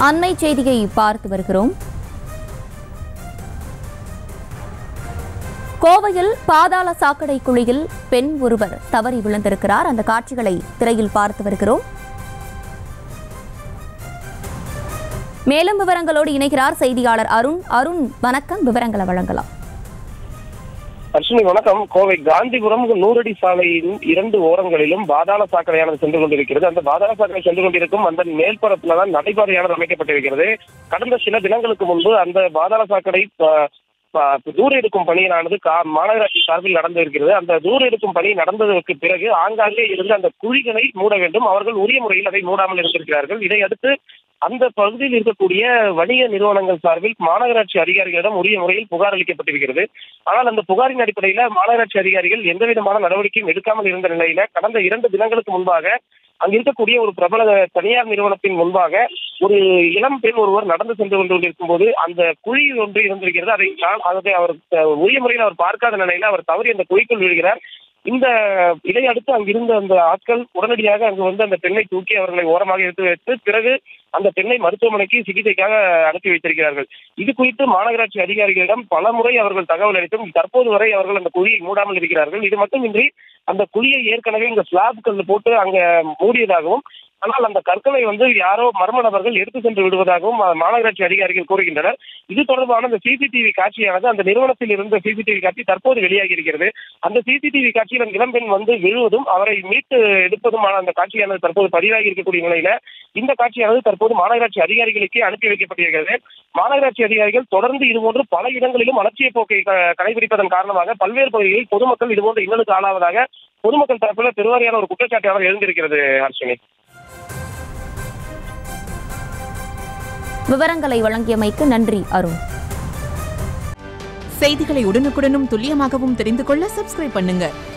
அண்மை செய்தியை பார்த்து வருகிறோம் கோவையில் பாதாள சாக்கடை குழியில் பெண் ஒருவர் தவறி விழுந்திருக்கிறார் அந்த காட்சிகளை திரையில் பார்த்து வருகிறோம் மேலும் விவரங்களோடு இணைகிறார் செய்தியாளர் அருண் அருண் வணக்கம் விவரங்களை வழங்கலாம் அர்ஷினி வணக்கம் கோவை காந்திபுரம் நூறடி சாலையின் இரண்டு ஓரங்களிலும் பாதாள சாக்கடையானது சென்று கொண்டிருக்கிறது அந்த பாதாள சாக்கடை சென்று கொண்டிருக்கும் அந்த மேல்புறத்துல தான் நடைபாதையானது அமைக்கப்பட்டிருக்கிறது கடந்த சில தினங்களுக்கு முன்பு அந்த பாதாள சாக்கடை ப- ப- தூர எடுக்கும் பணியானது கா- மாநகராட்சி சார்பில் நடந்து இருக்கிறது அந்த தூர எடுக்கும் பணி நடந்ததற்கு பிறகு ஆங்காங்கே இருந்து அந்த குழிகளை மூட வேண்டும் அவர்கள் உரிய முறையில் அதை மூடாமல் இருந்திருக்கிறார்கள் இதை அடுத்து அந்த பகுதியில் இருக்கக்கூடிய வணிக நிறுவனங்கள் சார்பில் மாநகராட்சி அதிகாரிகளிடம் உரிய முறையில் புகார் அளிக்கப்பட்டிருக்கிறது ஆனால் அந்த புகாரின் அடிப்படையில மாநகராட்சி அதிகாரிகள் எந்த விதமான நடவடிக்கையும் எடுக்காமல் இருந்த நிலையில கடந்த இரண்டு தினங்களுக்கு முன்பாக அங்க இருக்கக்கூடிய ஒரு பிரபல தனியார் நிறுவனத்தின் முன்பாக ஒரு இளம் பெண் ஒருவர் நடந்து சென்று கொண்டு கொண்டிருக்கும் போது அந்த குழி ஒன்று இருந்திருக்கிறது அதை தான் அதை அவர் அஹ், உரிய முறையில் அவர் பார்க்காத நிலையில அவர் தவறி அந்த குழிக்குள் விழுகிறார் இந்த இதை அடுத்து அங்கிருந்த அந்த ஆட்கள் உடனடியாக அங்கு வந்து அந்த பெண்ணை தூக்கி அவர்களை ஓரமாக எடுத்து வைத்து பிறகு அந்த பெண்ணை மருத்துவமனைக்கு சிகிச்சைக்காக அனுப்பி வைத்திருக்கிறார்கள் இது குறித்து மாநகராட்சி அதிகாரிகளிடம் பல முறை அவர்கள் தகவல் அளித்தும் தற்போது வரை அவர்கள் அந்த குழியை மூடாமல் இருக்கிறார்கள் இது மட்டுமின்றி அந்த குழியை ஏற்கனவே இந்த ஸ்லாப் கல் போட்டு அங்க மூடியதாகவும் ஆனால் அந்த கற்களை வந்து யாரோ மர்ம நபர்கள் எடுத்து சென்று விடுவதாகவும் மா- மாநகராட்சி அதிகாரிகள் கூறுகின்றனர் இது தொடர்பான அந்த சிசிடிவி காட்சியானது அந்த நிறுவனத்தில் இருந்த சிசிடிவி காட்சி தற்போது வெளியாகி இருக்கிறது அந்த சிசிடிவி காட்சியில் அந்த இளம்பெண் வந்து விழுவதும் அவரை மீட்டு எடுப்பதுமான அந்த காட்சியானது தற்போது பதிவாகி இருக்கக்கூடிய நிலையில இந்த காட்சியானது தற்போது மாநகராட்சி அதிகாரிகளுக்கே அனுப்பி வைக்கப்பட்டிருக்கிறது மாநகராட்சி அதிகாரிகள் தொடர்ந்து இதுபோன்று பல இடங்களிலும் அலட்சிய போக்கை க- கடைபிடிப்பதன் காரணமாக பல்வேறு பகுதிகளில் பொதுமக்கள் இதுபோன்ற இன்னலுக்கு ஆளாவதாக பொதுமக்கள் தரப்புல பெருவாரியான ஒரு குற்றச்சாட்டானது எழுந்திருக்கிறது ஹர்ஷினி விவரங்களை வழங்கியமைக்கு நன்றி அருண் செய்திகளை உடனுக்குடனும் துல்லியமாகவும் தெரிந்து கொள்ள சப்ஸ்கிரைப் பண்ணுங்க